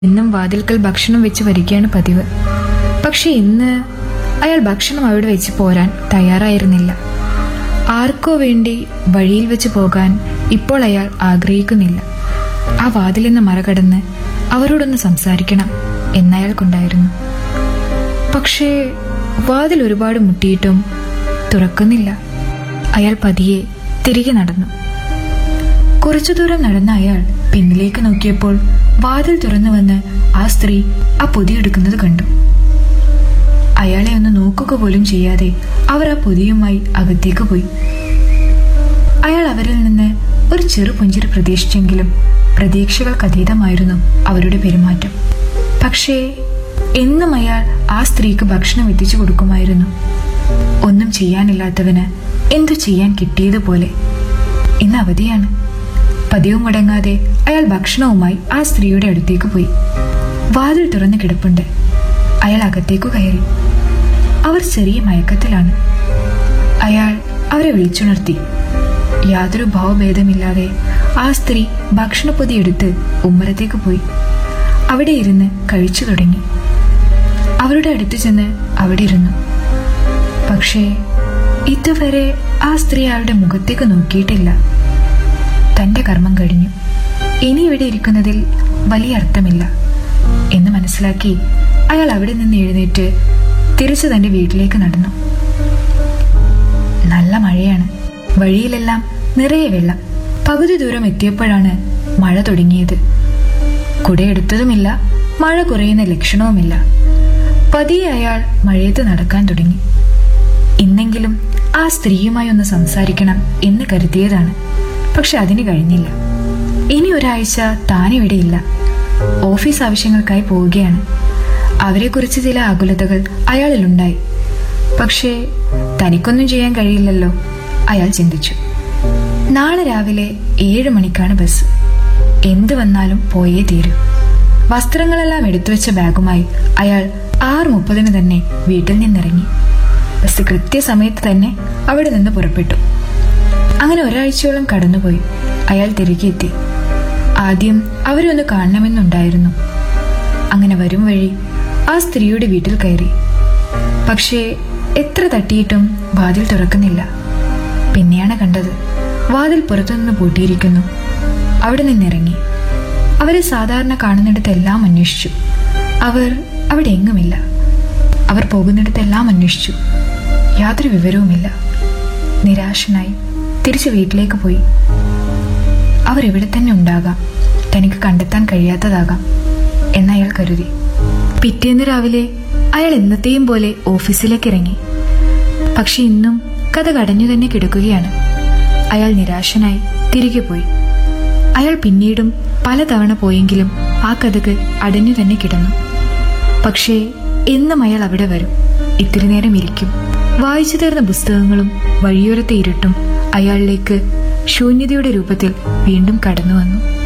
എന്നും വാതിൽക്കൽ ഭക്ഷണം വെച്ച് വരികയാണ് പതിവ് പക്ഷെ ഇന്ന് അയാൾ ഭക്ഷണം അവിടെ വെച്ച് പോരാൻ തയ്യാറായിരുന്നില്ല ആർക്കോ വേണ്ടി വഴിയിൽ വെച്ച് പോകാൻ ഇപ്പോൾ അയാൾ ആഗ്രഹിക്കുന്നില്ല ആ വാതിൽ നിന്ന് മറകടന്ന് അവരോടൊന്ന് സംസാരിക്കണം എന്നയാൾക്കുണ്ടായിരുന്നു പക്ഷേ വാതിൽ ഒരുപാട് മുട്ടിയിട്ടും തുറക്കുന്നില്ല അയാൾ പതിയെ തിരികെ നടന്നു കുറച്ചു ദൂരം നടന്ന അയാൾ പിന്നിലേക്ക് നോക്കിയപ്പോൾ വാതിൽ തുറന്നു വന്ന് ആ സ്ത്രീ ആ പൊതിയെടുക്കുന്നത് കണ്ടു അയാളെ ഒന്ന് നോക്കുക പോലും ചെയ്യാതെ അവർ ആ പൊതിയുമായി അകത്തേക്ക് പോയി അയാൾ അവരിൽ നിന്ന് ഒരു ചെറു പുഞ്ചിരി പ്രതീക്ഷിച്ചെങ്കിലും പ്രതീക്ഷകൾക്കതീതമായിരുന്നു അവരുടെ പെരുമാറ്റം പക്ഷേ എന്നും അയാൾ ആ സ്ത്രീക്ക് ഭക്ഷണം എത്തിച്ചു കൊടുക്കുമായിരുന്നു ഒന്നും ചെയ്യാനില്ലാത്തവന് എന്തു ചെയ്യാൻ കിട്ടിയതുപോലെ ഇന്ന് അവധിയാണ് പതിവ് മുടങ്ങാതെ അയാൾ ഭക്ഷണവുമായി ആ സ്ത്രീയുടെ അടുത്തേക്ക് പോയി വാതിൽ തുറന്ന് കിടപ്പുണ്ട് അയാൾ അകത്തേക്ക് കയറി അവർ ചെറിയ മയക്കത്തിലാണ് അയാൾ അവരെ വിളിച്ചുണർത്തി യാതൊരു ഭാവഭേദമില്ലാതെ ആ സ്ത്രീ ഭക്ഷണപ്പൊതി എടുത്ത് ഉമ്മറത്തേക്ക് പോയി അവിടെ ഇരുന്ന് കഴിച്ചു തുടങ്ങി അവരുടെ അടുത്ത് ചെന്ന് അവിടെ ഇരുന്നു പക്ഷേ ഇതുവരെ ആ സ്ത്രീ അയാളുടെ മുഖത്തേക്ക് നോക്കിയിട്ടില്ല തന്റെ കർമ്മം കഴിഞ്ഞു ഇനി ഇവിടെ ഇരിക്കുന്നതിൽ വലിയ അർത്ഥമില്ല എന്ന് മനസ്സിലാക്കി അയാൾ അവിടെ നിന്ന് എഴുന്നേറ്റ് തിരിച്ചു തന്റെ വീട്ടിലേക്ക് നടന്നു നല്ല മഴയാണ് വഴിയിലെല്ലാം നിറയെ വെള്ളം പകുതി ദൂരം എത്തിയപ്പോഴാണ് മഴ തുടങ്ങിയത് കുടയെടുത്തതുമില്ല മഴ കുറയുന്ന ലക്ഷണവുമില്ല പതിയെ അയാൾ മഴയത്ത് നടക്കാൻ തുടങ്ങി ഇന്നെങ്കിലും ആ സ്ത്രീയുമായി ഒന്ന് സംസാരിക്കണം എന്ന് കരുതിയതാണ് പക്ഷെ അതിന് കഴിഞ്ഞില്ല ഇനി ഒരാഴ്ച താനിവിടെയില്ല ഓഫീസ് ആവശ്യങ്ങൾക്കായി പോവുകയാണ് അവരെക്കുറിച്ച് ചില ആകുലതകൾ അയാളിലുണ്ടായി പക്ഷേ തനിക്കൊന്നും ചെയ്യാൻ കഴിയില്ലല്ലോ അയാൾ ചിന്തിച്ചു നാളെ രാവിലെ ഏഴ് മണിക്കാണ് ബസ് എന്ത് വന്നാലും പോയേ തീരൂ വസ്ത്രങ്ങളെല്ലാം എടുത്തുവെച്ച ബാഗുമായി അയാൾ ആറ് മുപ്പതിന് തന്നെ വീട്ടിൽ നിന്നിറങ്ങി ബസ് കൃത്യസമയത്ത് തന്നെ അവിടെ നിന്ന് പുറപ്പെട്ടു അങ്ങനെ ഒരാഴ്ചയോളം കടന്നുപോയി അയാൾ തിരികെ എത്തി ആദ്യം അവരെ ഒന്ന് കാണണമെന്നുണ്ടായിരുന്നു അങ്ങനെ വരും വഴി ആ സ്ത്രീയുടെ വീട്ടിൽ കയറി പക്ഷേ എത്ര തട്ടിയിട്ടും വാതിൽ തുറക്കുന്നില്ല പിന്നെയാണ് കണ്ടത് വാതിൽ പുറത്തുനിന്ന് പൂട്ടിയിരിക്കുന്നു അവിടെ നിന്നിറങ്ങി അവരെ സാധാരണ കാണുന്നിടത്തെല്ലാം അന്വേഷിച്ചു അവർ അവിടെ എങ്ങുമില്ല അവർ പോകുന്നിടത്തെല്ലാം അന്വേഷിച്ചു യാതൊരു വിവരവുമില്ല നിരാശനായി തിരിച്ച് വീട്ടിലേക്ക് പോയി അവർ ഇവിടെ തന്നെ ഉണ്ടാകാം തനിക്ക് കണ്ടെത്താൻ കഴിയാത്തതാകാം എന്നയാൾ കരുതി പിറ്റേന്ന് രാവിലെ അയാൾ എന്നത്തെയും പോലെ ഓഫീസിലേക്ക് ഇറങ്ങി പക്ഷെ ഇന്നും കഥ കടഞ്ഞു തന്നെ കിടക്കുകയാണ് അയാൾ നിരാശനായി തിരികെ പോയി അയാൾ പിന്നീടും പലതവണ പോയെങ്കിലും ആ കഥകൾ അടഞ്ഞു തന്നെ കിടന്നു പക്ഷേ എന്നും അയാൾ അവിടെ വരും ഇത്തിരി നേരം ഇരിക്കും വായിച്ചു തീർന്ന പുസ്തകങ്ങളും വഴിയോരത്തെ ഇരുട്ടും അയാളിലേക്ക് ശൂന്യതയുടെ രൂപത്തിൽ വീണ്ടും കടന്നു വന്നു